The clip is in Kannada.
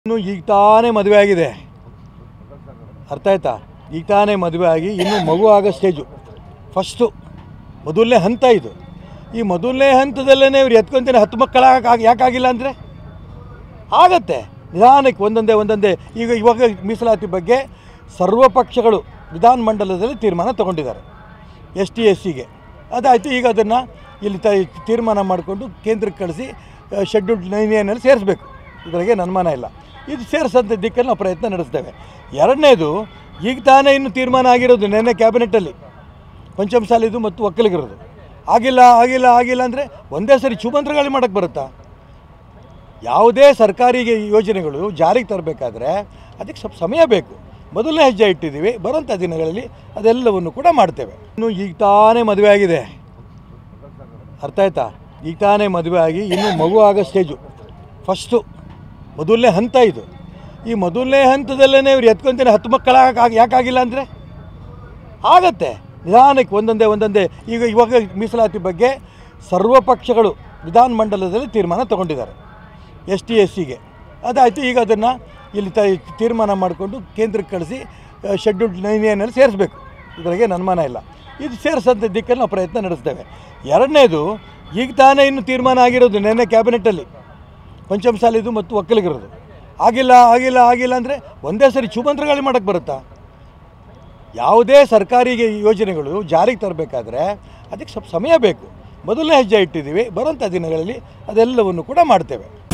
ಇನ್ನು ಈಗ ತಾನೇ ಮದುವೆ ಆಗಿದೆ ಅರ್ಥ ಆಯ್ತಾ ಈಗ ತಾನೇ ಮದುವೆ ಆಗಿ ಇನ್ನು ಮಗು ಆಗೋ ಸ್ಟೇಜು ಫಸ್ಟು ಮೊದಲನೇ ಹಂತ ಇದು ಈ ಮೊದಲನೇ ಹಂತದಲ್ಲೇ ಇವ್ರು ಎತ್ಕೊಂತೀನಿ ಹತ್ತು ಮಕ್ಕಳ ಯಾಕಾಗಿಲ್ಲ ಅಂದರೆ ಆಗತ್ತೆ ನಿಧಾನಕ್ಕೆ ಒಂದೊಂದೇ ಒಂದೊಂದೇ ಈಗ ಇವಾಗ ಮೀಸಲಾತಿ ಬಗ್ಗೆ ಸರ್ವ ಪಕ್ಷಗಳು ವಿಧಾನಮಂಡಲದಲ್ಲಿ ತೀರ್ಮಾನ ತಗೊಂಡಿದ್ದಾರೆ ಎಸ್ ಟಿ ಎಸ್ ಸಿಗೆ ಅದಾಯಿತು ಈಗ ಅದನ್ನು ಇಲ್ಲಿ ತ ತೀರ್ಮಾನ ಮಾಡಿಕೊಂಡು ಕೇಂದ್ರಕ್ಕೆ ಕಳಿಸಿ ಶೆಡ್ಯೂಲ್ಡ್ ನೈನ್ ಎನಲ್ಲಿ ಸೇರಿಸ್ಬೇಕು ಇದರಿಗೆ ಅನುಮಾನ ಇಲ್ಲ ಇದು ಸೇರಿಸೋಂಥ ದಿಕ್ಕಲ್ಲಿ ನಾವು ಪ್ರಯತ್ನ ನಡೆಸ್ತೇವೆ ಎರಡನೇದು ಈಗ ತಾನೇ ಇನ್ನು ತೀರ್ಮಾನ ಆಗಿರೋದು ನೆನ್ನೆ ಕ್ಯಾಬಿನೆಟ್ಟಲ್ಲಿ ಪಂಚಮಸಾಲಿದು ಮತ್ತು ಒಕ್ಕಲಿಗರದು ಆಗಿಲ್ಲ ಆಗಿಲ್ಲ ಆಗಿಲ್ಲ ಅಂದರೆ ಒಂದೇ ಸರಿ ಚುಮಂತ್ರಗಾಳಿ ಮಾಡೋಕ್ಕೆ ಬರುತ್ತಾ ಯಾವುದೇ ಸರ್ಕಾರಿ ಯೋಜನೆಗಳು ಜಾರಿಗೆ ತರಬೇಕಾದ್ರೆ ಅದಕ್ಕೆ ಸ್ವಲ್ಪ ಸಮಯ ಬೇಕು ಮೊದಲನೇ ಹೆಜ್ಜೆ ಇಟ್ಟಿದ್ದೀವಿ ಬರೋಂಥ ದಿನಗಳಲ್ಲಿ ಅದೆಲ್ಲವನ್ನು ಕೂಡ ಮಾಡ್ತೇವೆ ಇನ್ನು ಈಗ ತಾನೇ ಮದುವೆ ಆಗಿದೆ ಅರ್ಥ ಆಯ್ತಾ ಈಗ ತಾನೇ ಮದುವೆ ಆಗಿ ಇನ್ನು ಮಗು ಆಗೋ ಸ್ಟೇಜು ಫಸ್ಟು ಮೊದಲನೇ ಹಂತ ಇದು ಈ ಮೊದಲನೇ ಹಂತದಲ್ಲೇ ಇವ್ರು ಎತ್ಕೊಂತೀನಿ ಹತ್ತು ಮಕ್ಕಳ ಯಾಕಾಗಿಲ್ಲ ಅಂದರೆ ಆಗತ್ತೆ ನಿಧಾನಕ್ಕೆ ಒಂದೊಂದೇ ಒಂದೊಂದೇ ಈಗ ಇವಾಗ ಮೀಸಲಾತಿ ಬಗ್ಗೆ ಸರ್ವ ಪಕ್ಷಗಳು ವಿಧಾನಮಂಡಲದಲ್ಲಿ ತೀರ್ಮಾನ ತಗೊಂಡಿದ್ದಾರೆ ಎಸ್ ಟಿ ಎಸ್ ಸಿಗೆ ಅದಾಯಿತು ಈಗ ಅದನ್ನು ಇಲ್ಲಿ ತ ತೀರ್ಮಾನ ಮಾಡಿಕೊಂಡು ಕೇಂದ್ರಕ್ಕೆ ಕಳಿಸಿ ಶೆಡ್ಯೂಲ್ಡ್ ನೈನ್ ಎನಲ್ಲಿ ಸೇರಿಸ್ಬೇಕು ಇದರಿಗೆ ಅನುಮಾನ ಇಲ್ಲ ಇದು ಸೇರಿಸೋಂಥ ದಿಕ್ಕಲ್ಲಿ ನಾವು ಪ್ರಯತ್ನ ನಡೆಸ್ತೇವೆ ಎರಡನೇದು ಈಗ ತಾನೇ ಇನ್ನು ತೀರ್ಮಾನ ಆಗಿರೋದು ನೆನ್ನೆ ಕ್ಯಾಬಿನೆಟ್ಟಲ್ಲಿ ಪಂಚಮಸಾಲಿದು ಮತ್ತು ಒಕ್ಕಲಿಗರದು ಆಗಿಲ್ಲ ಆಗಿಲ್ಲ ಆಗಿಲ್ಲ ಅಂದರೆ ಒಂದೇ ಸರಿ ಚುಮಂತ್ರಗಾಳಿ ಮಾಡೋಕ್ಕೆ ಬರುತ್ತಾ ಯಾವುದೇ ಸರ್ಕಾರಿ ಯೋಜನೆಗಳು ಜಾರಿಗೆ ತರಬೇಕಾದ್ರೆ ಅದಕ್ಕೆ ಸ್ವಲ್ಪ ಸಮಯ ಬೇಕು ಮೊದಲನೇ ಹೆಜ್ಜೆ ಇಟ್ಟಿದ್ದೀವಿ ಬರೋಂಥ ದಿನಗಳಲ್ಲಿ ಅದೆಲ್ಲವನ್ನು ಕೂಡ ಮಾಡ್ತೇವೆ